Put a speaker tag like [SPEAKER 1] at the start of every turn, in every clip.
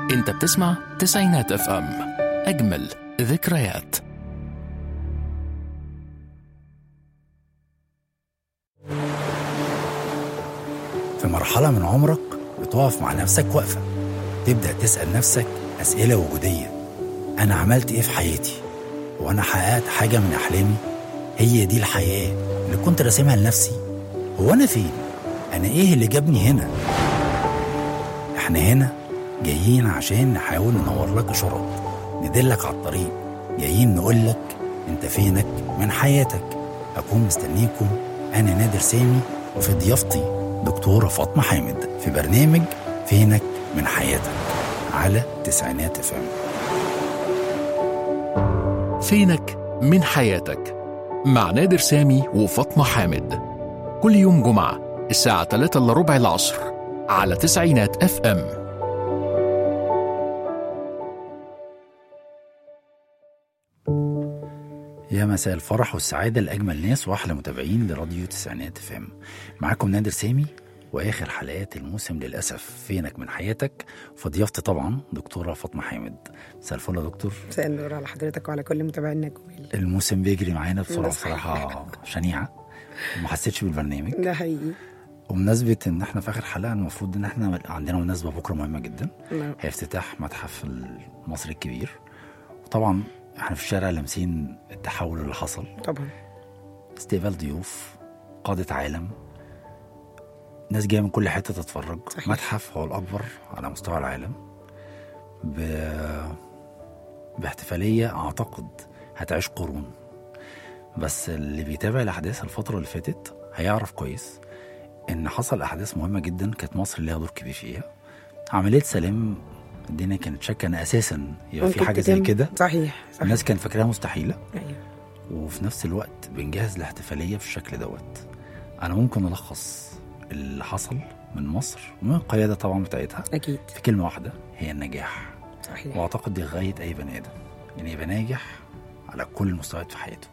[SPEAKER 1] انت بتسمع تسعينات اف ام اجمل ذكريات
[SPEAKER 2] في مرحلة من عمرك بتقف مع نفسك وقفة تبدأ تسأل نفسك أسئلة وجودية أنا عملت إيه في حياتي؟ وأنا حققت حاجة من أحلامي؟ هي دي الحياة اللي كنت راسمها لنفسي هو أنا فين؟ أنا إيه اللي جابني هنا؟ إحنا هنا جايين عشان نحاول ننور لك إشارات ندلك على الطريق جايين نقول لك أنت فينك من حياتك أكون مستنيكم أنا نادر سامي وفي ضيافتي دكتورة فاطمة حامد في برنامج فينك من حياتك على تسعينات فم
[SPEAKER 1] فينك من حياتك مع نادر سامي وفاطمة حامد كل يوم جمعة الساعة 3 إلا ربع العصر على تسعينات اف ام
[SPEAKER 2] يا مساء الفرح والسعادة لأجمل ناس وأحلى متابعين لراديو تسعينات فم معاكم نادر سامي وآخر حلقات الموسم للأسف فينك من حياتك فضيافتي طبعا دكتورة فاطمة حامد مساء الفل يا دكتور
[SPEAKER 3] مساء النور على حضرتك وعلى كل متابعينا الجميل
[SPEAKER 2] الموسم بيجري معانا بسرعة
[SPEAKER 3] ده صحيح.
[SPEAKER 2] بصراحة شنيعة وما حسيتش بالبرنامج
[SPEAKER 3] ده حقيقي
[SPEAKER 2] وبمناسبة ان احنا في اخر حلقة المفروض ان احنا عندنا مناسبة بكرة مهمة جدا
[SPEAKER 3] نعم.
[SPEAKER 2] هي افتتاح متحف المصري الكبير وطبعا احنا في الشارع لامسين التحول اللي حصل
[SPEAKER 3] طبعا
[SPEAKER 2] استقبال ضيوف قادة عالم ناس جاية من كل حتة تتفرج
[SPEAKER 3] صحيح.
[SPEAKER 2] متحف هو الأكبر على مستوى العالم ب... باحتفالية أعتقد هتعيش قرون بس اللي بيتابع الأحداث الفترة اللي فاتت هيعرف كويس إن حصل أحداث مهمة جدا كانت مصر ليها دور كبير فيها عملية سلام الدنيا كانت شاكة إن أساسا يبقى في
[SPEAKER 3] ممكن
[SPEAKER 2] حاجة زي
[SPEAKER 3] تتم.
[SPEAKER 2] كده
[SPEAKER 3] صحيح صحيح
[SPEAKER 2] الناس كانت فاكراها مستحيلة
[SPEAKER 3] أيوة.
[SPEAKER 2] وفي نفس الوقت بنجهز الاحتفالية بالشكل دوت أنا ممكن ألخص اللي حصل من مصر ومن القيادة طبعا بتاعتها
[SPEAKER 3] أكيد
[SPEAKER 2] في كلمة واحدة هي النجاح
[SPEAKER 3] صحيح
[SPEAKER 2] وأعتقد دي غاية أي بني آدم إن يبقى ناجح على كل المستويات في حياته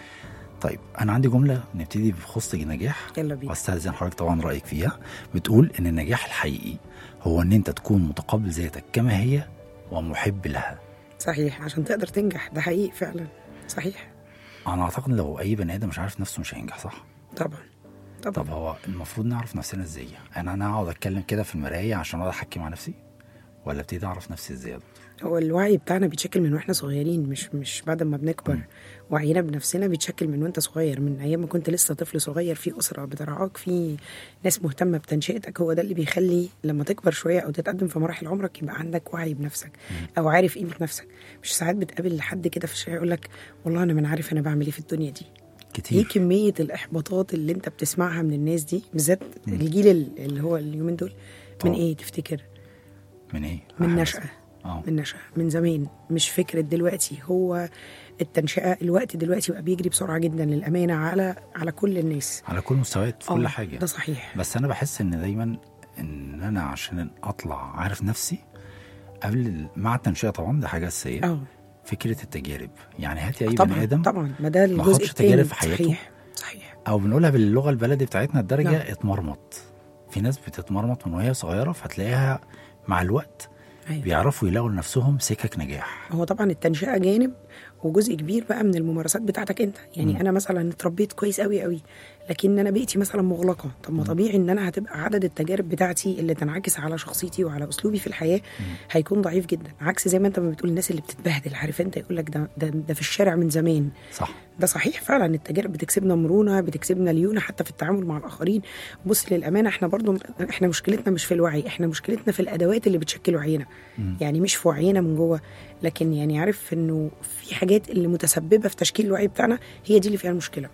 [SPEAKER 2] طيب أنا عندي جملة نبتدي بخص النجاح
[SPEAKER 3] يلا بينا
[SPEAKER 2] واستاذن حضرتك طبعا رايك فيها بتقول ان النجاح الحقيقي هو ان انت تكون متقبل ذاتك كما هي ومحب لها
[SPEAKER 3] صحيح عشان تقدر تنجح ده حقيقي فعلا صحيح
[SPEAKER 2] انا اعتقد لو اي بني ادم مش عارف نفسه مش هينجح صح
[SPEAKER 3] طبعا
[SPEAKER 2] طب
[SPEAKER 3] طبعا
[SPEAKER 2] هو المفروض نعرف نفسنا ازاي انا انا اقعد اتكلم كده في المرايه عشان اقعد احكي مع نفسي ولا ابتدي اعرف نفسي ازاي يا دكتور
[SPEAKER 3] هو الوعي بتاعنا بيتشكل من واحنا صغيرين مش مش بعد ما بنكبر وعينا بنفسنا بيتشكل من وانت صغير من ايام ما كنت لسه طفل صغير في اسره بترعاك في ناس مهتمه بتنشئتك هو ده اللي بيخلي لما تكبر شويه او تتقدم في مراحل عمرك يبقى عندك وعي بنفسك او عارف قيمه نفسك مش ساعات بتقابل حد كده في الشارع يقول لك والله انا ما عارف انا بعمل ايه في الدنيا دي ايه
[SPEAKER 2] كتير
[SPEAKER 3] كميه الاحباطات اللي انت بتسمعها من الناس دي بالذات الجيل ال- اللي هو اليومين دول من
[SPEAKER 2] طبعا.
[SPEAKER 3] ايه تفتكر
[SPEAKER 2] من ايه
[SPEAKER 3] من
[SPEAKER 2] أحب
[SPEAKER 3] نشأة
[SPEAKER 2] أسمع. اه
[SPEAKER 3] من نشأة من زمان مش فكرة دلوقتي هو التنشئة الوقت دلوقتي بقى بيجري بسرعة جدا للأمانة على على كل الناس
[SPEAKER 2] على كل المستويات في كل
[SPEAKER 3] آه،
[SPEAKER 2] حاجه
[SPEAKER 3] ده صحيح
[SPEAKER 2] بس انا بحس ان دايما ان انا عشان اطلع عارف نفسي قبل ال- مع التنشئه طبعا ده حاجه اساسيه
[SPEAKER 3] اه
[SPEAKER 2] فكره التجارب يعني هاتي اي بني
[SPEAKER 3] طبعا
[SPEAKER 2] ادم
[SPEAKER 3] طبعا ما ده
[SPEAKER 2] ما
[SPEAKER 3] الجزء
[SPEAKER 2] خدش
[SPEAKER 3] التاني
[SPEAKER 2] تجارب في حياته.
[SPEAKER 3] صحيح صحيح
[SPEAKER 2] او بنقولها باللغه البلدي بتاعتنا الدرجه
[SPEAKER 3] نعم.
[SPEAKER 2] اتمرمط في ناس بتتمرمط من وهي صغيره فتلاقيها مع الوقت
[SPEAKER 3] أيوة.
[SPEAKER 2] بيعرفوا يلاقوا لنفسهم سكك نجاح
[SPEAKER 3] هو طبعا التنشئه جانب وجزء كبير بقى من الممارسات بتاعتك انت يعني
[SPEAKER 2] مم.
[SPEAKER 3] انا مثلا اتربيت كويس قوي قوي لكن انا بيئتي مثلا مغلقه طب ما طبيعي ان انا هتبقى عدد التجارب بتاعتي اللي تنعكس على شخصيتي وعلى اسلوبي في الحياه هيكون ضعيف جدا عكس زي ما انت ما بتقول الناس اللي بتتبهدل عارف انت يقول لك ده, ده ده في الشارع من زمان
[SPEAKER 2] صح
[SPEAKER 3] ده صحيح فعلا التجارب بتكسبنا مرونه بتكسبنا ليونه حتى في التعامل مع الاخرين بص للامانه احنا برضو احنا مشكلتنا مش في الوعي احنا مشكلتنا في الادوات اللي بتشكل وعينا يعني مش في وعينا من جوه لكن يعني عارف انه في حاجات اللي متسببه في تشكيل الوعي بتاعنا هي دي اللي فيها المشكله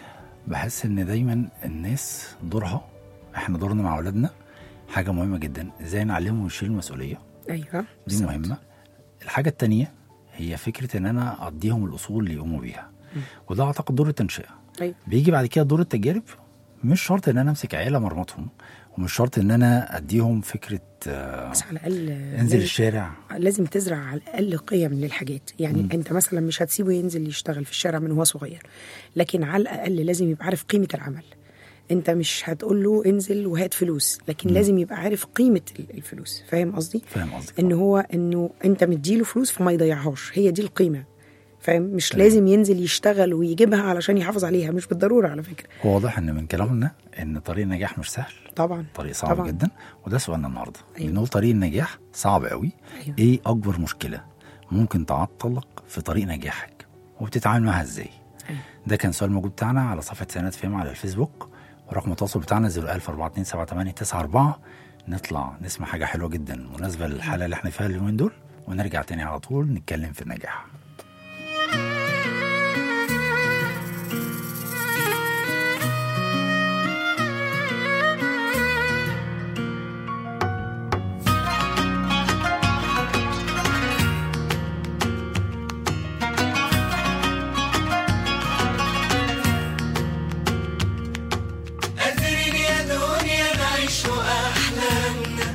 [SPEAKER 2] بحس ان دايما الناس دورها احنا دورنا مع اولادنا حاجه مهمه جدا ازاي نعلمهم يشيلوا المسؤوليه
[SPEAKER 3] ايوه
[SPEAKER 2] دي
[SPEAKER 3] بالظبط.
[SPEAKER 2] مهمه الحاجه التانية هي فكره ان انا اديهم الاصول اللي يقوموا بيها وده اعتقد دور التنشئه
[SPEAKER 3] ايوه
[SPEAKER 2] بيجي بعد كده دور التجارب مش شرط ان انا امسك عيله مرمطهم ومش شرط ان انا اديهم فكره آه
[SPEAKER 3] بس على الاقل
[SPEAKER 2] انزل
[SPEAKER 3] لازم-
[SPEAKER 2] الشارع
[SPEAKER 3] لازم تزرع على الاقل قيم للحاجات يعني م. انت مثلا مش هتسيبه ينزل يشتغل في الشارع من هو صغير لكن على الاقل لازم يبقى عارف قيمه العمل انت مش هتقول له انزل وهات فلوس لكن لازم يبقى عارف قيمه ال- الفلوس فاهم قصدي
[SPEAKER 2] فاهم قصدك
[SPEAKER 3] ان هو انه انت مديله فلوس فما يضيعهاش هي دي القيمه فاهم مش
[SPEAKER 2] تمام.
[SPEAKER 3] لازم ينزل يشتغل ويجيبها علشان يحافظ عليها مش بالضروره على فكره
[SPEAKER 2] هو واضح ان من كلامنا ان طريق النجاح مش سهل
[SPEAKER 3] طبعا
[SPEAKER 2] طريق صعب
[SPEAKER 3] طبعا.
[SPEAKER 2] جدا وده سؤالنا النهارده
[SPEAKER 3] أيوة.
[SPEAKER 2] بنقول طريق النجاح صعب قوي
[SPEAKER 3] أيوة.
[SPEAKER 2] ايه اكبر مشكله ممكن تعطلك في طريق نجاحك وبتتعامل معاها ازاي
[SPEAKER 3] أيوة.
[SPEAKER 2] ده كان سؤال موجود بتاعنا على صفحه سنات فيم على الفيسبوك ورقم التواصل بتاعنا 014278894 نطلع نسمع حاجه حلوه جدا مناسبه للحاله اللي احنا فيها اليومين دول ونرجع تاني على طول نتكلم في النجاح
[SPEAKER 4] قادرين يا دنيا نعيش أحلامنا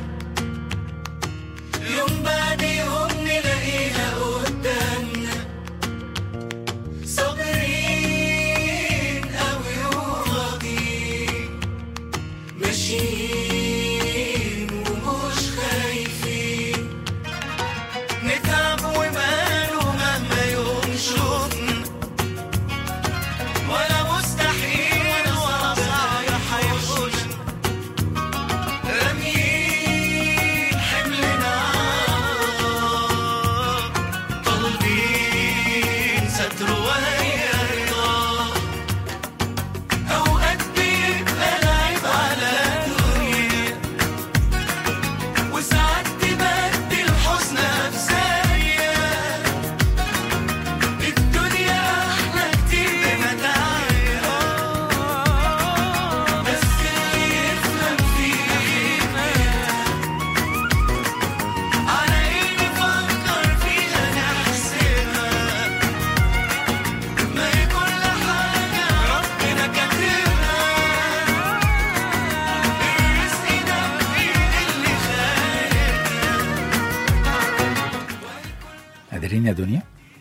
[SPEAKER 4] يوم بعد يوم نلاقيها قدامنا صابرين أوي وراضيين ماشيين ومش خايفين نتعب وماله مهما يوم شوفنا ولا مستحيل ولا صعب هيحوش راميين حملنا طالبين ستر وهي رضا أوقات بيبقى العيب على الدنيا وساعات تبدل حزنها بثانية الدنيا احلى كتير بمتاعها بس اللي يفهم فيها على ايه نفكر فيها نحسبها ما هي كل حاجة ربنا كاتبها الرزق ده بإيد اللي خالقها
[SPEAKER 2] قادرين يا دنيا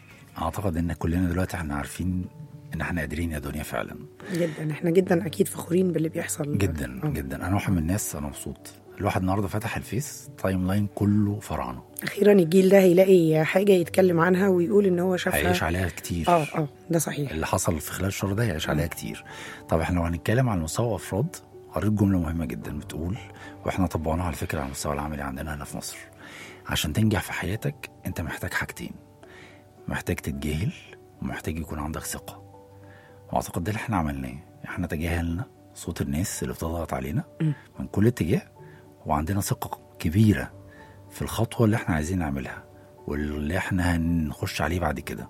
[SPEAKER 2] اعتقد ان كلنا دلوقتي احنا عارفين ان احنا قادرين يا دنيا فعلا
[SPEAKER 3] جدا احنا جدا اكيد فخورين باللي بيحصل
[SPEAKER 2] جدا
[SPEAKER 3] آه.
[SPEAKER 2] جدا انا واحد من الناس انا مبسوط الواحد النهارده فتح الفيس تايم لاين كله فراعنه
[SPEAKER 3] اخيرا الجيل ده هيلاقي حاجه يتكلم عنها ويقول ان هو شافها
[SPEAKER 2] هيعيش عليها كتير
[SPEAKER 3] اه اه ده صحيح
[SPEAKER 2] اللي حصل في خلال الشهر ده هيعيش عليها كتير طب احنا لو هنتكلم على مستوى افراد قريت جمله مهمه جدا بتقول واحنا طبقناها على فكره على المستوى العملي عندنا هنا في مصر عشان تنجح في حياتك انت محتاج حاجتين محتاج تتجاهل ومحتاج يكون عندك ثقه واعتقد ده اللي احنا عملناه احنا تجاهلنا صوت الناس اللي بتضغط علينا من كل اتجاه وعندنا ثقه كبيره في الخطوه اللي احنا عايزين نعملها واللي احنا هنخش عليه بعد كده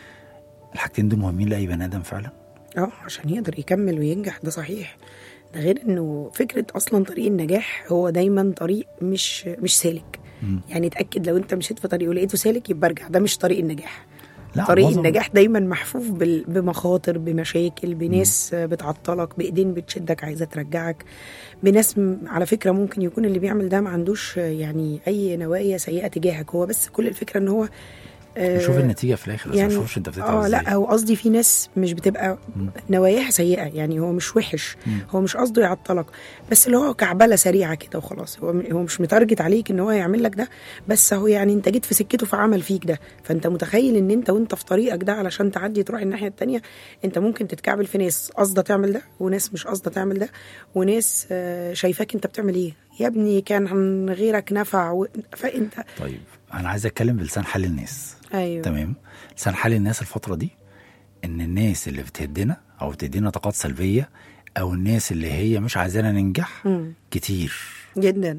[SPEAKER 2] الحاجتين دول مهمين لاي بني ادم فعلا
[SPEAKER 3] اه عشان يقدر يكمل وينجح ده صحيح ده غير انه فكره اصلا طريق النجاح هو دايما طريق مش مش سالك يعني اتاكد لو انت مشيت في طريق ولقيته سالك يبقى ارجع ده مش طريق النجاح
[SPEAKER 2] لا
[SPEAKER 3] طريق
[SPEAKER 2] معظم-
[SPEAKER 3] النجاح دايما محفوف بال- بمخاطر بمشاكل بناس بتعطلك بايدين بتشدك عايزه ترجعك بناس م- على فكره ممكن يكون اللي بيعمل ده ما عندوش يعني اي نوايا سيئه تجاهك هو بس كل الفكره ان هو آه،
[SPEAKER 2] شوف النتيجه في الاخر بس ما تشوفش انت بتتعب
[SPEAKER 3] اه
[SPEAKER 2] ازاي
[SPEAKER 3] لا هو قصدي في ناس مش بتبقى نواياها سيئه يعني هو مش وحش هو مش قصده يعطلك بس اللي هو كعبله سريعه كده وخلاص هو هو مش متارجت عليك ان هو يعمل لك ده بس هو يعني انت جيت في سكته فعمل فيك ده فانت متخيل ان انت وانت في طريقك ده علشان تعدي تروح الناحيه التانية انت ممكن تتكعبل في ناس قاصده تعمل ده وناس مش قاصده تعمل ده وناس آه، شايفاك انت بتعمل ايه يا ابني كان عن غيرك نفع و... فانت
[SPEAKER 2] طيب انا عايز اتكلم بلسان حال الناس
[SPEAKER 3] ايوه
[SPEAKER 2] تمام لسان حال الناس الفتره دي ان الناس اللي بتهدنا او بتدينا طاقات سلبيه او الناس اللي هي مش عايزانا ننجح
[SPEAKER 3] مم.
[SPEAKER 2] كتير
[SPEAKER 3] جدا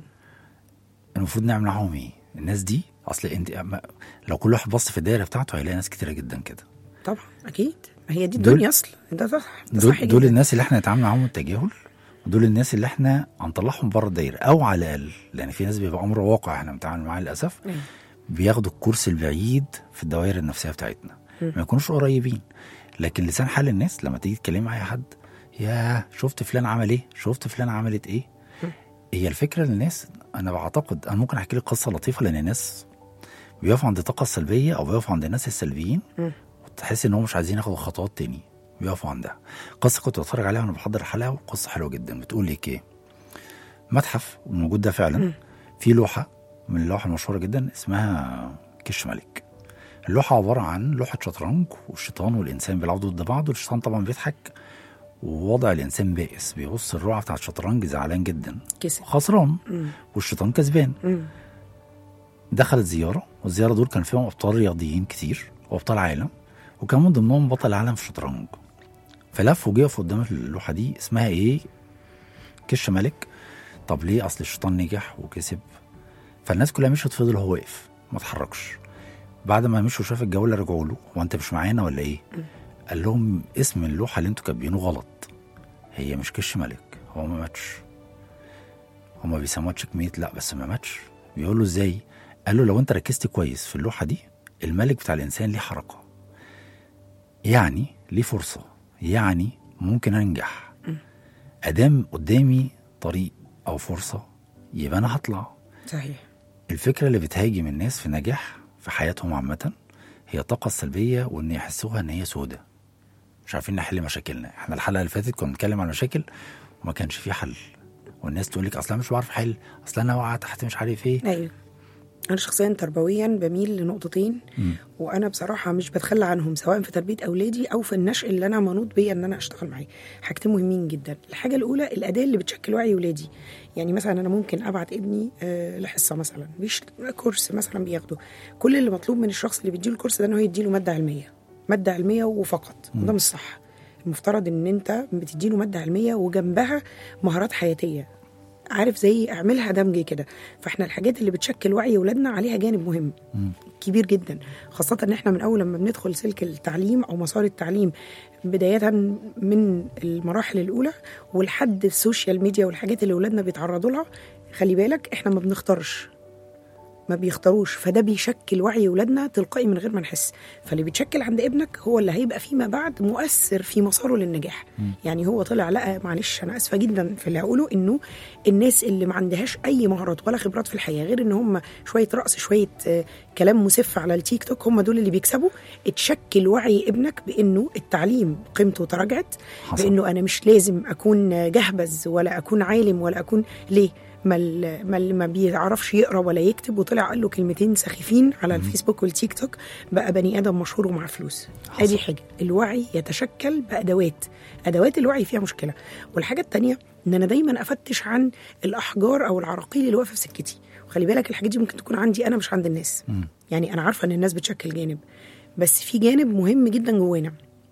[SPEAKER 2] المفروض نعمل معاهم ايه الناس دي اصل انت أما- لو كل واحد بص في الدايره بتاعته هيلاقي ناس كتيره جدا كده
[SPEAKER 3] طبعا اكيد ما هي دي
[SPEAKER 2] دول-
[SPEAKER 3] الدنيا اصلا ده صح ده
[SPEAKER 2] دول,
[SPEAKER 3] صح
[SPEAKER 2] دول
[SPEAKER 3] جدا.
[SPEAKER 2] الناس اللي احنا نتعامل معاهم التجاهل ودول الناس اللي احنا هنطلعهم بره الدايره او على الاقل لان في ناس بيبقى امر واقع احنا بنتعامل معاه للاسف
[SPEAKER 3] أيوة.
[SPEAKER 2] بياخدوا الكورس البعيد في الدوائر النفسيه بتاعتنا ما يكونوش قريبين لكن لسان حال الناس لما تيجي تتكلمي مع اي حد يا شفت فلان عمل ايه شفت فلان عملت ايه هي الفكره للناس انا بعتقد انا ممكن احكي لك قصه لطيفه لان الناس بيقفوا عند الطاقه السلبيه او بيقفوا عند الناس السلبيين وتحس ان هم مش عايزين ياخدوا خطوات تاني بيقفوا عندها قصه كنت بتفرج عليها وانا بحضر الحلقه وقصه حلوه جدا بتقول لك ايه متحف موجود ده فعلا في لوحه من اللوحه المشهوره جدا اسمها كش ملك اللوحه عباره عن لوحه شطرنج والشيطان والانسان بيلعبوا ضد بعض والشيطان طبعا بيضحك ووضع الانسان بائس بيبص الروعه بتاعت الشطرنج زعلان جدا
[SPEAKER 3] كسب
[SPEAKER 2] خسران
[SPEAKER 3] مم.
[SPEAKER 2] والشيطان كسبان
[SPEAKER 3] مم.
[SPEAKER 2] دخلت زياره والزياره دول كان فيهم ابطال رياضيين كتير وابطال عالم وكان من ضمنهم بطل العالم في الشطرنج فلف وجه يقف قدام اللوحه دي اسمها ايه؟ كش ملك طب ليه اصل الشيطان نجح وكسب فالناس كلها مشت فضل هو واقف ما اتحركش بعد ما مشوا شاف الجوله رجعوا له هو انت مش معانا ولا ايه؟ قال لهم اسم اللوحه اللي انتوا كاتبينه غلط هي مش كش ملك هو ما ماتش هما بيسموها تشيك ميت لا بس ما ماتش بيقول له ازاي؟ قال له لو انت ركزت كويس في اللوحه دي الملك بتاع الانسان ليه حركه يعني ليه فرصه يعني ممكن انجح ادام قدامي طريق او فرصه يبقى انا هطلع
[SPEAKER 3] صحيح
[SPEAKER 2] الفكره اللي بتهاجم الناس في نجاح في حياتهم عامه هي الطاقه السلبيه وان يحسوها ان هي سودة مش عارفين نحل مشاكلنا احنا الحلقه اللي فاتت كنا بنتكلم عن مشاكل وما كانش في حل والناس تقول لك اصلا مش بعرف احل اصلا انا واقعه تحت مش عارف ايه
[SPEAKER 3] ايوه انا شخصيا تربويا بميل لنقطتين وانا بصراحه مش بتخلى عنهم سواء في تربيه اولادي او في النشء اللي انا منوط بيا ان انا اشتغل معاه حاجتين مهمين جدا الحاجه الاولى الاداه اللي بتشكل وعي ولادي يعني مثلا انا ممكن ابعت ابني آه، لحصه مثلا بيش كورس مثلا بياخده كل اللي مطلوب من الشخص اللي بيديله الكورس ده ان هو يديله ماده علميه ماده علميه وفقط وده مش صح المفترض ان انت بتديله ماده علميه وجنبها مهارات حياتيه عارف زي اعملها دمج كده فاحنا الحاجات اللي بتشكل وعي ولادنا عليها جانب مهم كبير جدا خاصة ان احنا من اول لما بندخل سلك التعليم او مسار التعليم بداية من المراحل الاولى ولحد السوشيال ميديا والحاجات اللي ولادنا بيتعرضوا لها خلي بالك احنا ما بنختارش ما بيختاروش فده بيشكل وعي ولادنا تلقائي من غير ما نحس فاللي بيتشكل عند ابنك هو اللي هيبقى فيما بعد مؤثر في مساره للنجاح يعني هو طلع لقى معلش انا اسفه جدا في اللي هقوله انه الناس اللي ما عندهاش اي مهارات ولا خبرات في الحياه غير ان هم شويه رقص شويه آه، كلام مسف على التيك توك هم دول اللي بيكسبوا اتشكل وعي ابنك بانه التعليم قيمته تراجعت
[SPEAKER 2] حصل.
[SPEAKER 3] بانه انا مش لازم اكون جهبذ ولا اكون عالم ولا اكون ليه ما ال- ما اللي ما بيعرفش يقرا ولا يكتب وطلع قال له كلمتين سخيفين على الفيسبوك والتيك توك بقى بني ادم مشهور ومعاه فلوس
[SPEAKER 2] حصل.
[SPEAKER 3] ادي حاجه الوعي يتشكل بادوات ادوات الوعي فيها مشكله والحاجه الثانيه ان انا دايما افتش عن الاحجار او العراقيل اللي واقفه في سكتي وخلي بالك الحاجات دي ممكن تكون عندي انا مش عند الناس يعني انا عارفه ان الناس بتشكل جانب بس في جانب مهم جدا جوانا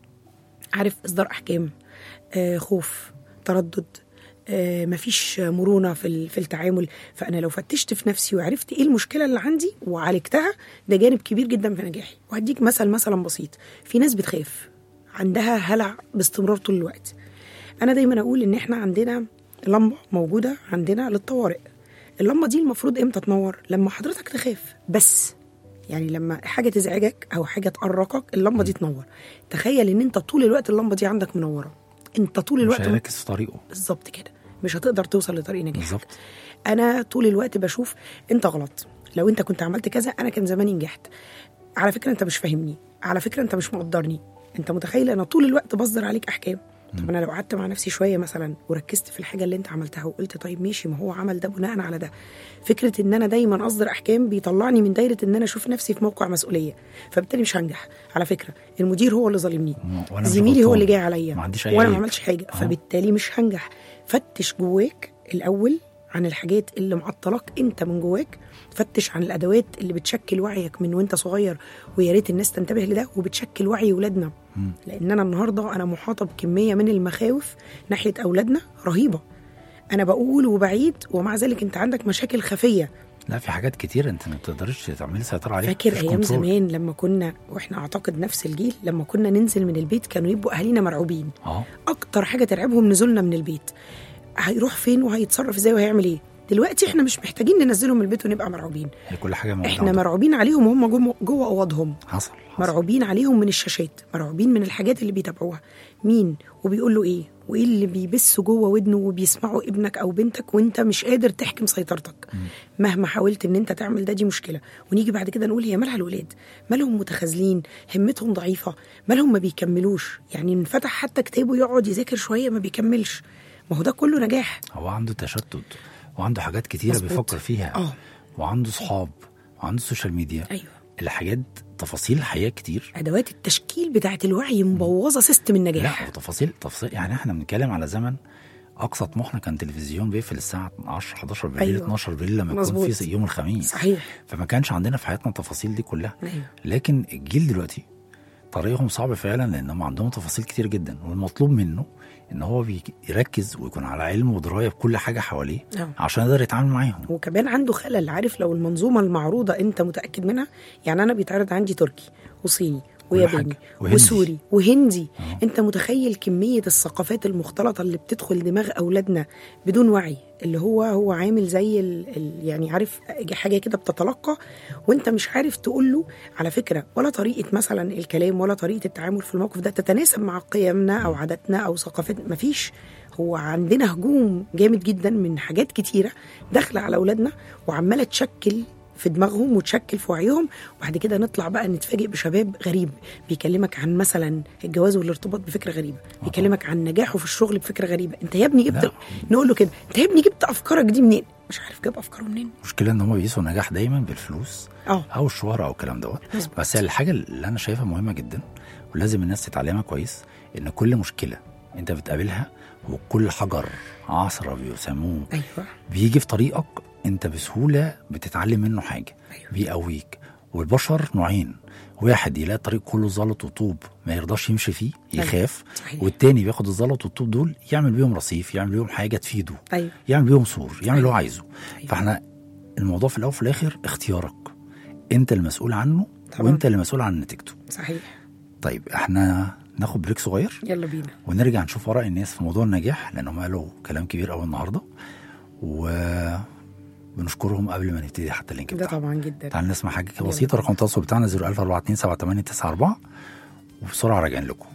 [SPEAKER 3] عارف اصدار احكام آه خوف تردد آه مفيش مرونه في ال- في التعامل فانا لو فتشت في نفسي وعرفت ايه المشكله اللي عندي وعالجتها ده جانب كبير جدا في نجاحي وهديك مثل مثلا بسيط في ناس بتخاف عندها هلع باستمرار طول الوقت انا دايما اقول ان احنا عندنا لمبه موجوده عندنا للطوارئ اللمبه دي المفروض امتى تنور لما حضرتك تخاف بس يعني لما حاجه تزعجك او حاجه تقرقك اللمبه دي تنور تخيل ان انت طول الوقت اللمبه دي عندك منوره انت طول
[SPEAKER 2] مش
[SPEAKER 3] الوقت
[SPEAKER 2] هيركز في طريقه
[SPEAKER 3] بالظبط كده مش هتقدر توصل لطريق نجاحك
[SPEAKER 2] بالظبط.
[SPEAKER 3] انا طول الوقت بشوف انت غلط لو انت كنت عملت كذا انا كان زماني نجحت على فكره انت مش فاهمني على فكره انت مش مقدرني انت متخيل انا طول الوقت بصدر عليك احكام طب انا لو قعدت مع نفسي شويه مثلا وركزت في الحاجه اللي انت عملتها وقلت طيب ماشي ما هو عمل ده بناء على ده فكره ان انا دايما اصدر احكام بيطلعني من دايره ان انا اشوف نفسي في موقع مسؤوليه فبالتالي مش هنجح على فكره المدير هو اللي ظالمني
[SPEAKER 2] وأنا مش
[SPEAKER 3] زميلي هو
[SPEAKER 2] غلطان.
[SPEAKER 3] اللي جاي عليا
[SPEAKER 2] ما عنديش أي
[SPEAKER 3] وانا ما
[SPEAKER 2] عيب.
[SPEAKER 3] عملتش حاجه
[SPEAKER 2] آه.
[SPEAKER 3] فبالتالي مش هنجح فتش جواك الاول عن الحاجات اللي معطلاك انت من جواك فتش عن الادوات اللي بتشكل وعيك من وانت صغير ويا ريت الناس تنتبه لده وبتشكل وعي ولادنا لان انا النهارده انا محاطه بكميه من المخاوف ناحيه اولادنا رهيبه انا بقول وبعيد ومع ذلك انت عندك مشاكل خفيه
[SPEAKER 2] لا في حاجات كتير انت ما بتقدرش تعملي سيطره عليها
[SPEAKER 3] فاكر
[SPEAKER 2] مفيش
[SPEAKER 3] ايام
[SPEAKER 2] كنترول.
[SPEAKER 3] زمان لما كنا واحنا اعتقد نفس الجيل لما كنا ننزل من البيت كانوا يبقوا اهالينا مرعوبين
[SPEAKER 2] اه
[SPEAKER 3] اكتر حاجه ترعبهم نزولنا من البيت هيروح فين وهيتصرف ازاي وهيعمل ايه دلوقتي احنا مش محتاجين ننزلهم من البيت ونبقى مرعوبين
[SPEAKER 2] هي كل حاجه موجوده
[SPEAKER 3] احنا
[SPEAKER 2] عندك.
[SPEAKER 3] مرعوبين عليهم وهم جوه جوه اوضهم
[SPEAKER 2] حصل, حصل.
[SPEAKER 3] مرعوبين عليهم من الشاشات مرعوبين من الحاجات اللي بيتابعوها مين وبيقول له ايه وايه اللي بيبث جوه ودنه وبيسمعه ابنك او بنتك وانت مش قادر تحكم سيطرتك مهما حاولت ان انت تعمل ده دي مشكله ونيجي بعد كده نقول هي مالها الولاد مالهم متخاذلين همتهم ضعيفه مالهم ما بيكملوش يعني انفتح حتى كتابه يقعد يذاكر شويه ما بيكملش ما هو ده كله نجاح
[SPEAKER 2] هو عنده تشتت وعنده حاجات كتيره
[SPEAKER 3] مظبوط.
[SPEAKER 2] بيفكر فيها
[SPEAKER 3] اه
[SPEAKER 2] وعنده صحاب وعنده سوشيال ميديا
[SPEAKER 3] ايوه
[SPEAKER 2] الحاجات تفاصيل الحياه كتير
[SPEAKER 3] ادوات التشكيل بتاعت الوعي مبوظه سيستم النجاح
[SPEAKER 2] لا وتفاصيل تفاصيل يعني احنا بنتكلم على زمن اقصى طموحنا كان تلفزيون بيقفل الساعه 10 11 بالليل
[SPEAKER 3] أيوة.
[SPEAKER 2] أيوة. 12 بالليل لما
[SPEAKER 3] مظبوط.
[SPEAKER 2] يكون في يوم الخميس
[SPEAKER 3] صحيح
[SPEAKER 2] فما كانش عندنا في حياتنا التفاصيل دي كلها
[SPEAKER 3] ايوه
[SPEAKER 2] لكن الجيل دلوقتي طريقهم صعب فعلا لانهم عندهم تفاصيل كتير جدا والمطلوب منه ان هو بي- يركز ويكون على علم ودرايه بكل حاجه حواليه
[SPEAKER 3] نعم.
[SPEAKER 2] عشان يقدر يتعامل معاهم
[SPEAKER 3] وكمان عنده خلل عارف لو المنظومه المعروضه انت متاكد منها يعني انا بيتعرض عندي تركي وصيني
[SPEAKER 2] كل
[SPEAKER 3] وياباني
[SPEAKER 2] حاجة. وهندي.
[SPEAKER 3] وسوري وهندي
[SPEAKER 2] آه.
[SPEAKER 3] انت متخيل كميه الثقافات المختلطه اللي بتدخل دماغ اولادنا بدون وعي اللي هو هو عامل زي ال ال يعني عارف حاجه كده بتتلقى وانت مش عارف تقول له على فكره ولا طريقه مثلا الكلام ولا طريقه التعامل في الموقف ده تتناسب مع قيمنا او عاداتنا او ثقافتنا مفيش هو عندنا هجوم جامد جدا من حاجات كتيره داخله على اولادنا وعماله تشكل في دماغهم وتشكل في وعيهم وبعد كده نطلع بقى نتفاجئ بشباب غريب بيكلمك عن مثلا الجواز والارتباط بفكره غريبه بيكلمك عن نجاحه في الشغل بفكره غريبه انت يا ابني جبت
[SPEAKER 2] لا.
[SPEAKER 3] نقول له كده انت يا ابني جبت افكارك دي منين مش عارف جاب افكاره منين
[SPEAKER 2] المشكله ان هم بيقيسوا النجاح دايما بالفلوس
[SPEAKER 3] اه
[SPEAKER 2] او الشهره او الكلام دوت
[SPEAKER 3] مظبوط.
[SPEAKER 2] بس الحاجه اللي انا شايفها مهمه جدا ولازم الناس تتعلمها كويس ان كل مشكله انت بتقابلها وكل حجر عصره بيسموه
[SPEAKER 3] ايوه
[SPEAKER 2] بيجي في طريقك انت بسهوله بتتعلم منه حاجه
[SPEAKER 3] أيوة.
[SPEAKER 2] بيقويك والبشر نوعين واحد يلاقي الطريق كله زلط وطوب ما يرضاش يمشي فيه
[SPEAKER 3] أيوة.
[SPEAKER 2] يخاف
[SPEAKER 3] صحيح.
[SPEAKER 2] والتاني بياخد الزلط والطوب دول يعمل بيهم رصيف يعمل بيهم حاجه تفيده
[SPEAKER 3] ايوه
[SPEAKER 2] يعمل بيهم سور يعمل اللي هو عايزه
[SPEAKER 3] أيوة.
[SPEAKER 2] فاحنا الموضوع في الاول وفي الاخر اختيارك انت المسؤول عنه
[SPEAKER 3] طبعا.
[SPEAKER 2] وانت اللي مسؤول عن نتيجته
[SPEAKER 3] صحيح
[SPEAKER 2] طيب احنا ناخد بريك صغير
[SPEAKER 3] يلا بينا
[SPEAKER 2] ونرجع نشوف اراء الناس في موضوع النجاح لانهم قالوا كلام كبير قوي النهارده و بنشكرهم قبل ما نبتدي حتى اللينك
[SPEAKER 3] ده
[SPEAKER 2] بتاعهم
[SPEAKER 3] طبعا جدا
[SPEAKER 2] تعال نسمع حاجه كده
[SPEAKER 3] يلا.
[SPEAKER 2] بسيطه رقم التواصل بتاعنا 014278994 وبسرعه راجعين لكم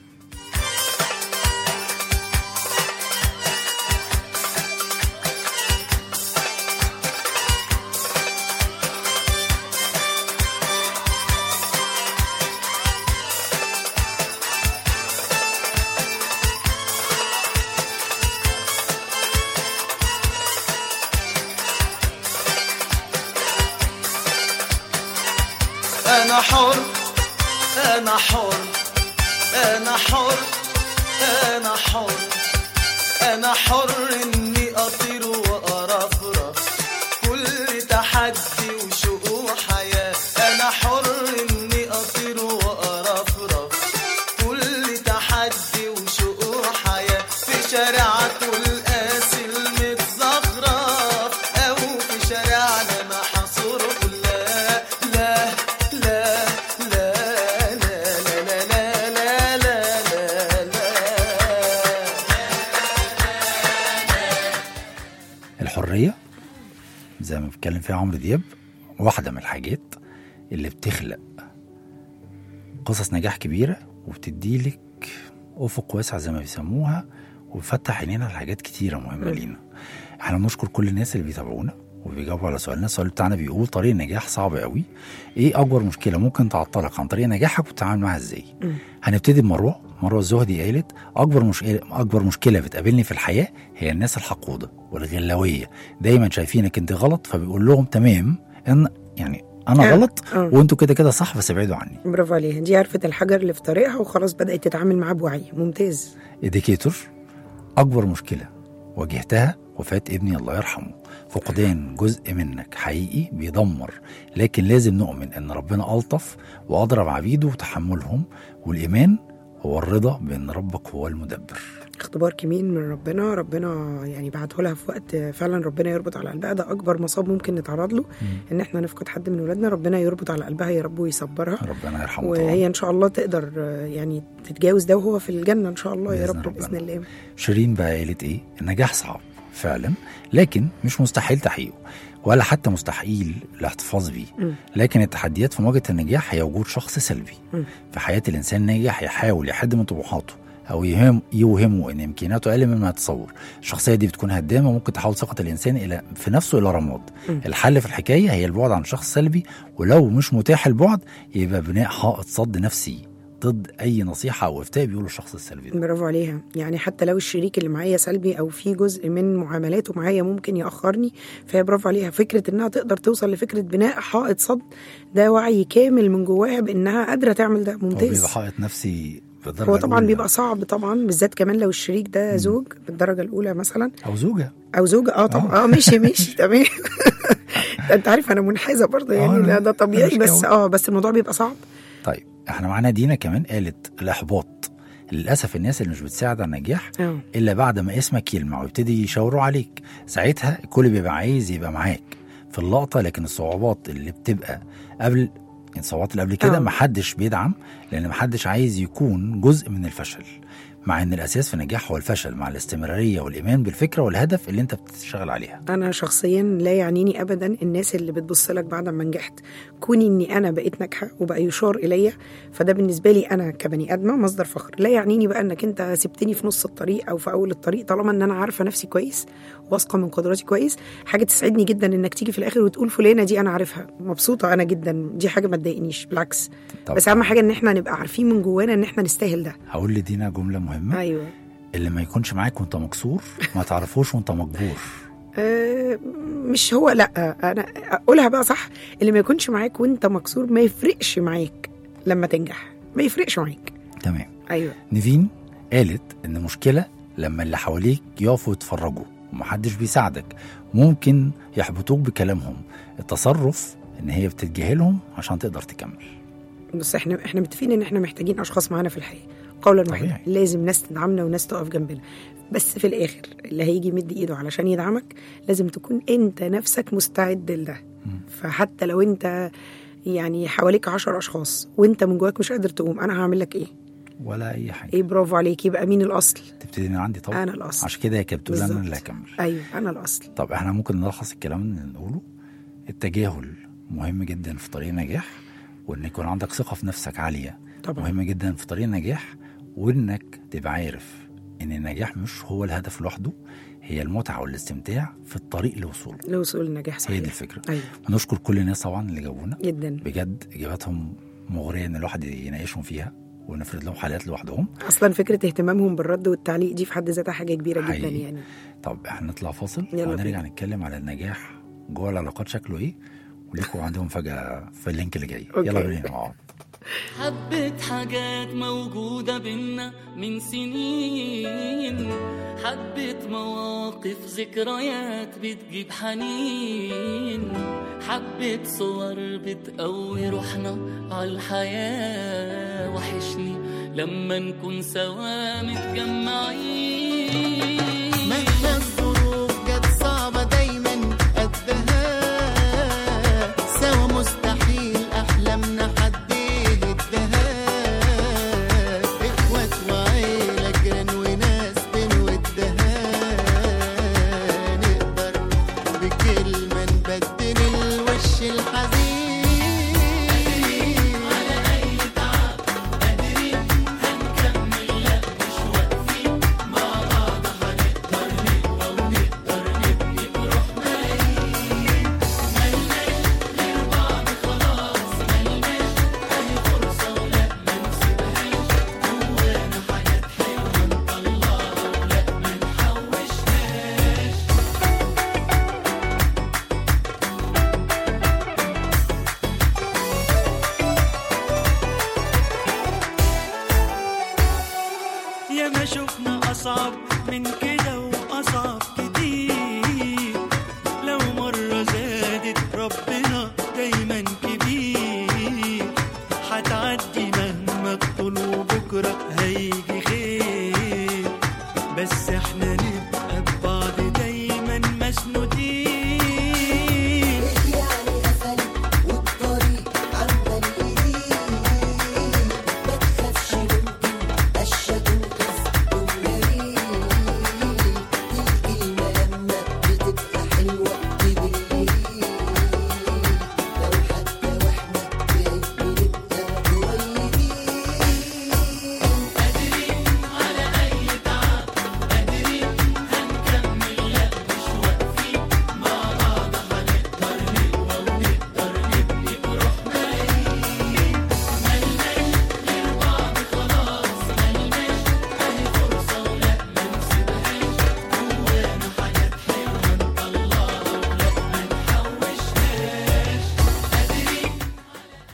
[SPEAKER 4] أنا حر أنا حر أنا حر أنا حر أنا حر إني أطير وأرفرف كل تحدي وشوق وحياة أنا حر إني أطير وأرفرف كل تحدي وشوق وحياة في شارعك والقاسي المتزخرف أو في شارعنا محصور لا لا لا لا لا لا لا لا لا لا لا
[SPEAKER 2] الحريه زي ما بيتكلم فيها عمرو دياب واحده من الحاجات اللي بتخلق قصص نجاح كبيره وبتديلك افق واسع زي ما بيسموها وبتفتح عينينا لحاجات كتيره مهمه لينا احنا بنشكر كل الناس اللي بيتابعونا وبيجاوبوا على سؤالنا السؤال بتاعنا بيقول طريق النجاح صعب قوي ايه اكبر مشكله ممكن تعطلك عن طريق نجاحك وتتعامل معاها ازاي هنبتدي بمروه مروه الزهدي قالت اكبر مشكله اكبر مشكله بتقابلني في الحياه هي الناس الحقوده والغلاويه دايما شايفينك انت غلط فبيقول لهم تمام ان يعني انا
[SPEAKER 3] آه،
[SPEAKER 2] غلط
[SPEAKER 3] آه.
[SPEAKER 2] وانتوا كده كده صح بس ابعدوا عني
[SPEAKER 3] برافو عليها دي عرفت الحجر اللي في طريقها وخلاص بدات تتعامل معاه بوعي ممتاز
[SPEAKER 2] اديكيتور اكبر مشكله واجهتها وفاه ابني الله يرحمه فقدان جزء منك حقيقي بيدمر لكن لازم نؤمن ان ربنا الطف واضرب عبيده وتحملهم والايمان هو الرضا بان ربك هو المدبر
[SPEAKER 3] اختبار كمين من ربنا ربنا يعني بعته لها في وقت فعلا ربنا يربط على قلبها ده اكبر مصاب ممكن نتعرض له ان احنا نفقد حد من ولادنا ربنا يربط على قلبها يا رب ويصبرها
[SPEAKER 2] ربنا يرحمه
[SPEAKER 3] وهي
[SPEAKER 2] طبعا
[SPEAKER 3] ان شاء الله تقدر آه، يعني تتجاوز ده وهو في الجنه ان شاء الله يا
[SPEAKER 2] بإذن
[SPEAKER 3] رب
[SPEAKER 2] ربنا.
[SPEAKER 3] باذن الله
[SPEAKER 2] شيرين بقى قالت ايه النجاح صعب فعلا لكن مش مستحيل تحقيقه ولا حتى مستحيل الاحتفاظ بيه
[SPEAKER 3] مم.
[SPEAKER 2] لكن التحديات في مواجهه النجاح هي وجود شخص سلبي
[SPEAKER 3] مم.
[SPEAKER 2] في حياه الانسان الناجح يحاول يحد من طموحاته او يهم يوهمه ان امكانياته اقل مما يتصور الشخصيه دي بتكون هدامه وممكن تحول ثقه الانسان الى في نفسه الى رماد
[SPEAKER 3] م.
[SPEAKER 2] الحل في الحكايه هي البعد عن شخص سلبي ولو مش متاح البعد يبقى بناء حائط صد نفسي ضد اي نصيحه او افتاء بيقوله الشخص السلبي ده
[SPEAKER 3] برافو عليها يعني حتى لو الشريك اللي معايا سلبي او في جزء من معاملاته معايا ممكن ياخرني فهي برافو عليها فكره انها تقدر توصل لفكره بناء حائط صد ده وعي كامل من جواها بانها قادره تعمل ده
[SPEAKER 2] هو
[SPEAKER 3] ممتاز
[SPEAKER 2] بيبقى حائط نفسي بالدرجه
[SPEAKER 3] هو طبعا
[SPEAKER 2] الأولى.
[SPEAKER 3] بيبقى صعب طبعا بالذات كمان لو الشريك ده زوج بالدرجه الاولى مثلا
[SPEAKER 2] او زوجه
[SPEAKER 3] او زوجه اه طبعا اه ماشي ماشي تمام ده انت عارف انا منحازه برضه يعني
[SPEAKER 2] آه،
[SPEAKER 3] لا ده طبيعي
[SPEAKER 2] مش
[SPEAKER 3] بس
[SPEAKER 2] جو.
[SPEAKER 3] اه بس الموضوع بيبقى صعب
[SPEAKER 2] طيب احنا معانا دينا كمان قالت الاحباط للاسف الناس اللي مش بتساعد على النجاح
[SPEAKER 3] اه
[SPEAKER 2] الا بعد ما اسمك يلمع ويبتدي يشاوروا عليك ساعتها الكل بيبقى عايز يبقى معاك في اللقطه لكن الصعوبات اللي بتبقى قبل الصعوبات اللي قبل كده
[SPEAKER 3] آه.
[SPEAKER 2] محدش بيدعم لان محدش عايز يكون جزء من الفشل مع ان الاساس في النجاح هو الفشل مع الاستمراريه والايمان بالفكره والهدف اللي انت بتشتغل عليها
[SPEAKER 3] انا شخصيا لا يعنيني ابدا الناس اللي بتبص لك بعد ما نجحت كوني اني انا بقيت ناجحه وبقى يشار الي فده بالنسبه لي انا كبني ادمه مصدر فخر لا يعنيني بقى انك انت سبتني في نص الطريق او في اول الطريق طالما ان انا عارفه نفسي كويس واثقه من قدراتي كويس حاجه تسعدني جدا انك تيجي في الاخر وتقول فلانه دي انا عارفها مبسوطه انا جدا دي حاجه ما تضايقنيش بالعكس
[SPEAKER 2] طب
[SPEAKER 3] بس اهم حاجه ان احنا نبقى عارفين من جوانا ان احنا نستاهل ده
[SPEAKER 2] هقول لدينا جمله مهمه
[SPEAKER 3] ايوه
[SPEAKER 2] اللي ما يكونش معاك وانت مكسور ما تعرفوش وانت مجبور
[SPEAKER 3] أه مش هو لا انا اقولها بقى صح اللي ما يكونش معاك وانت مكسور ما يفرقش معاك لما تنجح ما يفرقش معاك
[SPEAKER 2] تمام
[SPEAKER 3] ايوه
[SPEAKER 2] نيفين قالت ان مشكله لما اللي حواليك يقفوا يتفرجوا ومحدش بيساعدك ممكن يحبطوك بكلامهم التصرف ان هي بتتجاهلهم عشان تقدر تكمل
[SPEAKER 3] بس احنا احنا متفقين ان احنا محتاجين اشخاص معانا في الحياه قولا واحدا
[SPEAKER 2] طبيعي.
[SPEAKER 3] لازم ناس تدعمنا وناس تقف جنبنا بس في الاخر اللي هيجي يمد ايده علشان يدعمك لازم تكون انت نفسك مستعد لده فحتى لو انت يعني حواليك عشر اشخاص وانت من جواك مش قادر تقوم انا هعمل لك ايه
[SPEAKER 2] ولا اي حاجه
[SPEAKER 3] ايه برافو عليك يبقى مين الاصل
[SPEAKER 2] تبتدي من عندي طبعا
[SPEAKER 3] أنا الأصل.
[SPEAKER 2] عشان كده هي كانت بتقول انا
[SPEAKER 3] بالظبط.
[SPEAKER 2] اللي هكمل
[SPEAKER 3] ايوه انا الاصل
[SPEAKER 2] طب احنا ممكن نلخص الكلام اللي نقوله التجاهل مهم جدا في طريق النجاح وان يكون عندك ثقه في نفسك عاليه
[SPEAKER 3] طبعا
[SPEAKER 2] مهم جدا في طريق النجاح وانك تبقى عارف ان النجاح مش هو الهدف لوحده هي المتعه والاستمتاع في الطريق لوصوله
[SPEAKER 3] لوصول النجاح صحيح
[SPEAKER 2] هي دي الفكره
[SPEAKER 3] ايوه
[SPEAKER 2] ونشكر كل الناس طبعا اللي جاوبونا
[SPEAKER 3] جدا
[SPEAKER 2] بجد اجاباتهم مغريه ان الواحد يناقشهم فيها ونفرد لهم حلقات لوحدهم
[SPEAKER 3] اصلا فكره اهتمامهم بالرد والتعليق دي في حد ذاتها حاجه كبيره جدا
[SPEAKER 2] حقيقي.
[SPEAKER 3] يعني
[SPEAKER 2] طب احنا نطلع فاصل
[SPEAKER 3] يلا
[SPEAKER 2] ونرجع
[SPEAKER 3] بينا.
[SPEAKER 2] نتكلم على النجاح جوه العلاقات شكله ايه وليكوا عندهم فجأة في اللينك اللي جاي
[SPEAKER 3] أوكي.
[SPEAKER 2] يلا بينا مع بعض
[SPEAKER 4] حبة حاجات موجودة بينا من سنين حبة مواقف ذكريات بتجيب حنين حبة صور بتقوي روحنا عالحياة وحشني لما نكون سوا متجمعين
[SPEAKER 5] مهما الظروف جت صعبة دايما قدها سوا مستحيل أحلامنا حد يهدها إخوات وعيلة جيران وناس بنودها نقدر بكلمة نبدل الوش الحزين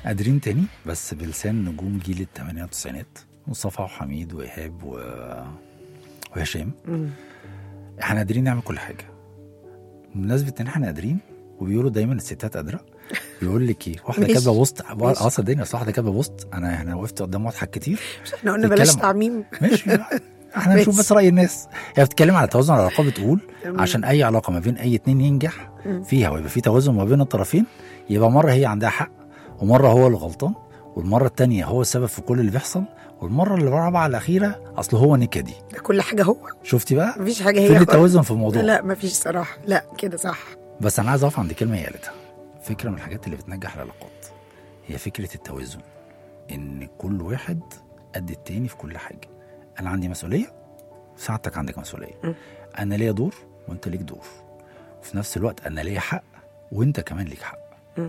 [SPEAKER 2] قادرين تاني بس بلسان نجوم جيل الثمانينات والتسعينات مصطفى وحميد وايهاب و... وهشام
[SPEAKER 3] مم.
[SPEAKER 2] احنا قادرين نعمل كل حاجه بمناسبه ان احنا قادرين وبيقولوا دايما الستات قادره بيقول لك ايه واحده
[SPEAKER 3] ماشي.
[SPEAKER 2] كاتبه بوست
[SPEAKER 3] ماشي.
[SPEAKER 2] اه صدقني اصل واحده كاتبه بوست انا انا وقفت قدام واضحك كتير
[SPEAKER 3] مش احنا قلنا بلاش
[SPEAKER 2] بتتكلم-
[SPEAKER 3] تعميم
[SPEAKER 2] ماشي احنا نشوف
[SPEAKER 3] ماشي.
[SPEAKER 2] بس راي الناس هي بتتكلم على توازن العلاقات بتقول
[SPEAKER 3] تمام.
[SPEAKER 2] عشان اي علاقه ما بين اي اتنين ينجح فيها ويبقى في توازن ما بين الطرفين يبقى مره هي عندها حق ومره هو اللي غلطان والمره التانية هو السبب في كل اللي بيحصل والمره اللي الرابعه الاخيره اصل هو نكدي
[SPEAKER 3] ده كل حاجه هو
[SPEAKER 2] شفتي بقى
[SPEAKER 3] مفيش حاجه
[SPEAKER 2] فين
[SPEAKER 3] هي خالص.
[SPEAKER 2] التوازن في الموضوع
[SPEAKER 3] لا مفيش صراحه لا كده صح
[SPEAKER 2] بس انا عايز اقف عند كلمه هي قالتها فكره من الحاجات اللي بتنجح العلاقات هي فكره التوازن ان كل واحد قد التاني في كل حاجه انا عندي مسؤوليه ساعتك عندك مسؤوليه
[SPEAKER 3] م.
[SPEAKER 2] انا ليا دور وانت ليك دور وفي نفس الوقت انا ليا حق وانت كمان ليك حق
[SPEAKER 3] م.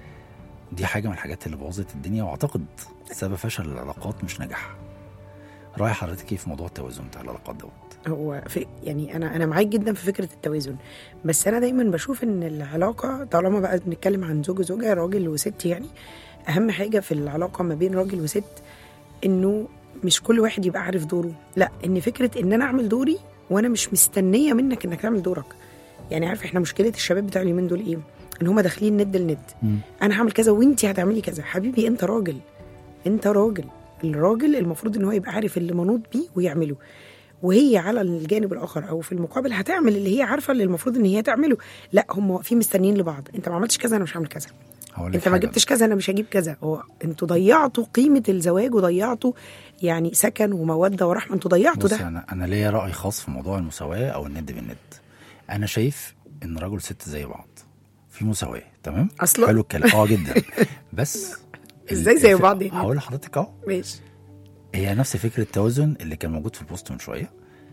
[SPEAKER 2] دي حاجه من الحاجات اللي بوظت الدنيا واعتقد سبب فشل العلاقات مش نجاحها راي حضرتك ايه في موضوع التوازن بتاع العلاقات دوت
[SPEAKER 3] هو في يعني انا انا معاك جدا في فكره التوازن بس انا دايما بشوف ان العلاقه طالما بقى بنتكلم عن زوج وزوجه راجل وست يعني اهم حاجه في العلاقه ما بين راجل وست انه مش كل واحد يبقى عارف دوره لا ان فكره ان انا اعمل دوري وانا مش مستنيه منك انك تعمل دورك يعني عارف احنا مشكله الشباب بتاع اليومين دول ايه ان هما داخلين ند لند
[SPEAKER 2] مم.
[SPEAKER 3] انا هعمل كذا وانت هتعملي كذا حبيبي انت راجل انت راجل الراجل المفروض ان هو يبقى عارف اللي منوط بيه ويعمله وهي على الجانب الاخر او في المقابل هتعمل اللي هي عارفه اللي المفروض ان هي تعمله لا هم واقفين مستنيين لبعض انت ما عملتش كذا انا مش هعمل كذا
[SPEAKER 2] هقول لك
[SPEAKER 3] انت ما
[SPEAKER 2] حاجة
[SPEAKER 3] جبتش كذا انا مش هجيب كذا هو انتوا ضيعتوا قيمه الزواج وضيعتوا يعني سكن وموده ورحمه انتوا ضيعتوا
[SPEAKER 2] بص
[SPEAKER 3] ده
[SPEAKER 2] انا انا ليا راي خاص في موضوع المساواه او الند بالند انا شايف ان راجل وست زي بعض في مساواه تمام
[SPEAKER 3] أصلاً؟
[SPEAKER 2] حلو الكلام اه جدا بس ال-
[SPEAKER 3] إزاي زي
[SPEAKER 2] الف-
[SPEAKER 3] بعض يعني؟
[SPEAKER 2] هقول لحضرتك اهو
[SPEAKER 3] ماشي
[SPEAKER 2] هي نفس فكره التوازن اللي كان موجود في البوست من شويه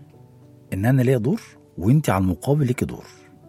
[SPEAKER 2] ان انا ليا دور وانت على المقابل ليكي دور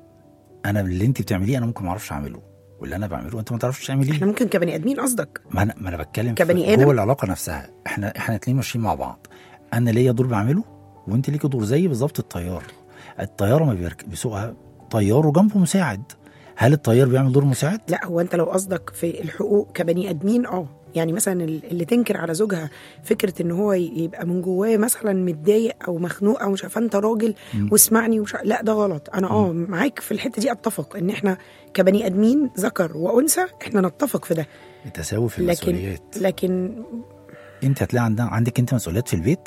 [SPEAKER 2] انا اللي انت بتعمليه انا ممكن ما اعرفش اعمله واللي انا بعمله انت ما تعرفش تعمليه
[SPEAKER 3] احنا ممكن كبني ادمين قصدك
[SPEAKER 2] ما انا ما انا بتكلم
[SPEAKER 3] كبني
[SPEAKER 2] في
[SPEAKER 3] آدم؟
[SPEAKER 2] جوه العلاقه نفسها احنا احنا اتنين ماشيين مع بعض انا ليا دور بعمله وانت ليكي دور زي بالظبط الطيار الطياره ما بيرك... بيسوقها طيار وجنبه مساعد هل الطيار بيعمل دور مساعد؟
[SPEAKER 3] لا هو انت لو قصدك في الحقوق كبني ادمين اه يعني مثلا ال- اللي تنكر على زوجها فكره ان هو ي- يبقى من جواه مثلا متضايق او مخنوق او مش عارفه انت راجل واسمعني ومش ع- لا ده غلط انا اه معاك في الحته دي اتفق ان احنا كبني ادمين ذكر وانثى احنا نتفق في ده
[SPEAKER 2] التساوي في
[SPEAKER 3] لكن
[SPEAKER 2] المسؤوليات
[SPEAKER 3] لكن
[SPEAKER 2] انت هتلاقي عندها عندك انت مسؤوليات في البيت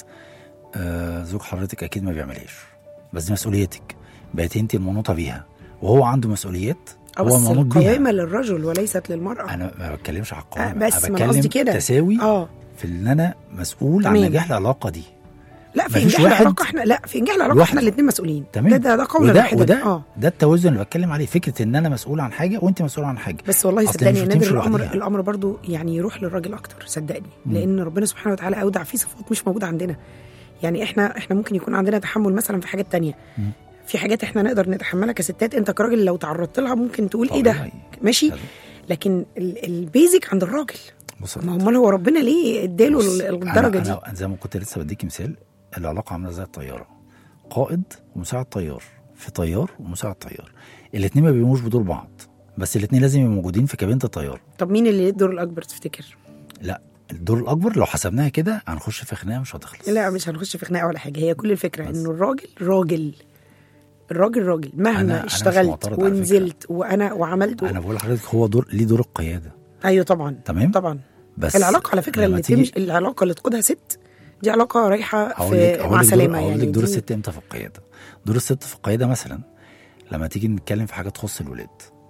[SPEAKER 2] آه زوج حضرتك اكيد ما بيعملهاش بس دي مسؤوليتك بقيت انت المنوطه بيها وهو عنده مسؤوليات
[SPEAKER 3] اه
[SPEAKER 2] هو
[SPEAKER 3] بس
[SPEAKER 2] منوط بيها
[SPEAKER 3] القوامه للرجل وليست للمراه
[SPEAKER 2] انا ما بتكلمش على
[SPEAKER 3] آه
[SPEAKER 2] القوامه
[SPEAKER 3] بس
[SPEAKER 2] انا
[SPEAKER 3] ما انا قصدي
[SPEAKER 2] بتكلم
[SPEAKER 3] كده
[SPEAKER 2] تساوي
[SPEAKER 3] اه
[SPEAKER 2] في ان انا مسؤول عن
[SPEAKER 3] تمام.
[SPEAKER 2] نجاح العلاقه دي
[SPEAKER 3] لا في
[SPEAKER 2] مفيش
[SPEAKER 3] انجاح
[SPEAKER 2] واحد
[SPEAKER 3] العلاقه احنا لا في انجاح العلاقه
[SPEAKER 2] لوحده.
[SPEAKER 3] احنا الاثنين مسؤولين
[SPEAKER 2] تمام
[SPEAKER 3] ده ده, ده قولا
[SPEAKER 2] وده
[SPEAKER 3] واحدا
[SPEAKER 2] وده
[SPEAKER 3] اه
[SPEAKER 2] ده التوازن اللي بتكلم عليه فكره ان انا مسؤول عن حاجه وانت مسؤول عن حاجه
[SPEAKER 3] بس والله
[SPEAKER 2] أصل
[SPEAKER 3] صدقني
[SPEAKER 2] مش
[SPEAKER 3] يا
[SPEAKER 2] بتمشي
[SPEAKER 3] نادر الامر
[SPEAKER 2] لوحديها.
[SPEAKER 3] الامر برضو يعني يروح للراجل اكتر صدقني لان ربنا سبحانه وتعالى اودع فيه صفات مش موجوده عندنا يعني احنا احنا ممكن يكون عندنا تحمل مثلا في حاجات تانية في حاجات احنا نقدر نتحملها كستات انت كراجل لو تعرضت لها ممكن تقول ايه ده
[SPEAKER 2] طبيعي.
[SPEAKER 3] ماشي
[SPEAKER 2] لازم.
[SPEAKER 3] لكن ال- البيزك عند الراجل
[SPEAKER 2] بص
[SPEAKER 3] ما هو امال هو ربنا ليه اداله
[SPEAKER 2] بص،
[SPEAKER 3] ال- الدرجه دي
[SPEAKER 2] أنا, انا زي ما كنت لسه بديك مثال العلاقه عامله زي الطياره قائد ومساعد طيار في طيار ومساعد طيار الاثنين ما بيقوموش بدور بعض بس الاثنين لازم يبقوا موجودين في كابينه الطيار
[SPEAKER 3] طب مين اللي ليه الدور الاكبر تفتكر
[SPEAKER 2] لا الدور الاكبر لو حسبناها كده هنخش في خناقه مش هتخلص
[SPEAKER 3] لا مش هنخش في خناقه ولا حاجه هي كل الفكره
[SPEAKER 2] بس.
[SPEAKER 3] انه الراجل راجل الراجل راجل
[SPEAKER 2] أنا-
[SPEAKER 3] مهما
[SPEAKER 2] أنا مش
[SPEAKER 3] اشتغلت
[SPEAKER 2] معترض على
[SPEAKER 3] ونزلت وانا وعملت
[SPEAKER 2] انا بقول لحضرتك هو دور ليه دور القياده
[SPEAKER 3] ايوه طبعا
[SPEAKER 2] تمام؟
[SPEAKER 3] طبعا
[SPEAKER 2] بس
[SPEAKER 3] العلاقه على فكره
[SPEAKER 2] لما
[SPEAKER 3] اللي
[SPEAKER 2] تيجي-
[SPEAKER 3] تمشي العلاقه اللي تقودها ست دي علاقه رايحه
[SPEAKER 2] هقول لك
[SPEAKER 3] في
[SPEAKER 2] هقول
[SPEAKER 3] مع
[SPEAKER 2] لك
[SPEAKER 3] سلامه
[SPEAKER 2] دور هقول
[SPEAKER 3] يعني
[SPEAKER 2] لك دور
[SPEAKER 3] دي-
[SPEAKER 2] الست امتى في القياده دور الست في القياده مثلا لما تيجي نتكلم في حاجه تخص الولاد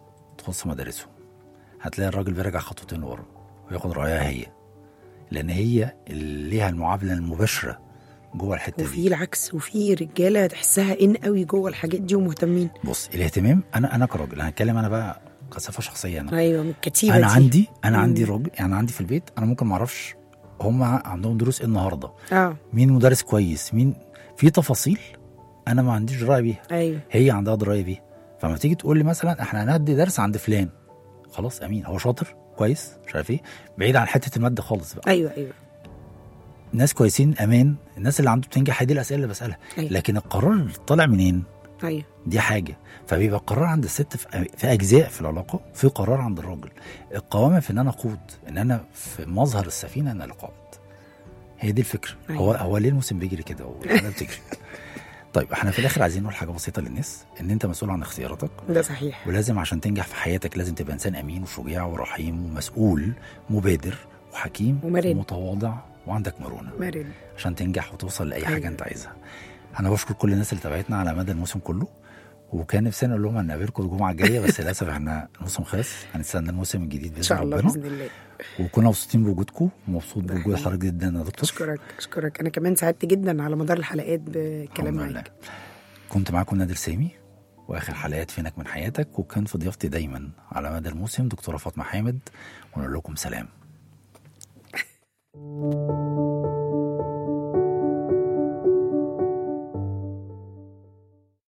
[SPEAKER 2] تخص مدارسهم هتلاقي الراجل بيرجع خطوتين لورا وياخد رايها هي لان هي اللي ليها المعامله المباشره جوه الحته
[SPEAKER 3] وفي
[SPEAKER 2] دي
[SPEAKER 3] العكس وفي رجاله تحسها ان قوي جوه الحاجات دي ومهتمين
[SPEAKER 2] بص الاهتمام انا انا كراجل انا هتكلم انا بقى كصفه شخصيه انا
[SPEAKER 3] ايوه من الكتيبه
[SPEAKER 2] انا
[SPEAKER 3] دي.
[SPEAKER 2] عندي انا
[SPEAKER 3] مم.
[SPEAKER 2] عندي راجل يعني عندي في البيت انا ممكن ما اعرفش هم عندهم دروس ايه النهارده
[SPEAKER 3] اه
[SPEAKER 2] مين مدرس كويس مين في تفاصيل انا ما عنديش درايه بيها
[SPEAKER 3] ايوه
[SPEAKER 2] هي عندها درايه بيها فلما تيجي تقول لي مثلا احنا هندي درس عند فلان خلاص امين هو شاطر كويس مش عارف ايه بعيد عن حته الماده خالص بقى
[SPEAKER 3] ايوه ايوه
[SPEAKER 2] ناس كويسين امان الناس اللي عنده بتنجح هي دي الاسئله اللي بسالها
[SPEAKER 3] أيوة.
[SPEAKER 2] لكن القرار طالع منين
[SPEAKER 3] ايوه
[SPEAKER 2] دي حاجه فبيبقى القرار عند الست في في اجزاء في العلاقه في قرار عند الراجل القوامه في ان انا اقود ان انا في مظهر السفينه انا اللي قائد هي دي الفكره
[SPEAKER 3] أيوة.
[SPEAKER 2] هو هو ليه الموسم بيجري كده والحلقه بتجري طيب احنا في الاخر عايزين نقول حاجه بسيطه للناس ان انت مسؤول عن اختياراتك
[SPEAKER 3] ده صحيح
[SPEAKER 2] ولازم عشان تنجح في حياتك لازم تبقى انسان امين وشجاع ورحيم ومسؤول مبادر وحكيم
[SPEAKER 3] ومرن.
[SPEAKER 2] ومتواضع وعندك مرونه
[SPEAKER 3] مرن
[SPEAKER 2] عشان تنجح وتوصل لاي حاجه
[SPEAKER 3] أيوة.
[SPEAKER 2] انت عايزها انا بشكر كل الناس اللي تابعتنا على مدى الموسم كله وكان نفسنا نقول لهم هنقابلكم الجمعه الجايه بس للاسف احنا الموسم خلص هنستنى الموسم الجديد باذن
[SPEAKER 3] ان شاء الله
[SPEAKER 2] ربنا
[SPEAKER 3] باذن الله
[SPEAKER 2] وكنا مبسوطين بوجودكم ومبسوط
[SPEAKER 3] ده
[SPEAKER 2] بوجود
[SPEAKER 3] حقيقي.
[SPEAKER 2] حضرتك جدا يا دكتور
[SPEAKER 3] اشكرك اشكرك انا كمان سعدت جدا على مدار الحلقات بكلام
[SPEAKER 2] الحمد لله.
[SPEAKER 3] معاك
[SPEAKER 2] كنت معاكم نادر سامي واخر حلقات فينك من حياتك وكان في ضيافتي دايما على مدى الموسم دكتوره فاطمه حامد ونقول لكم سلام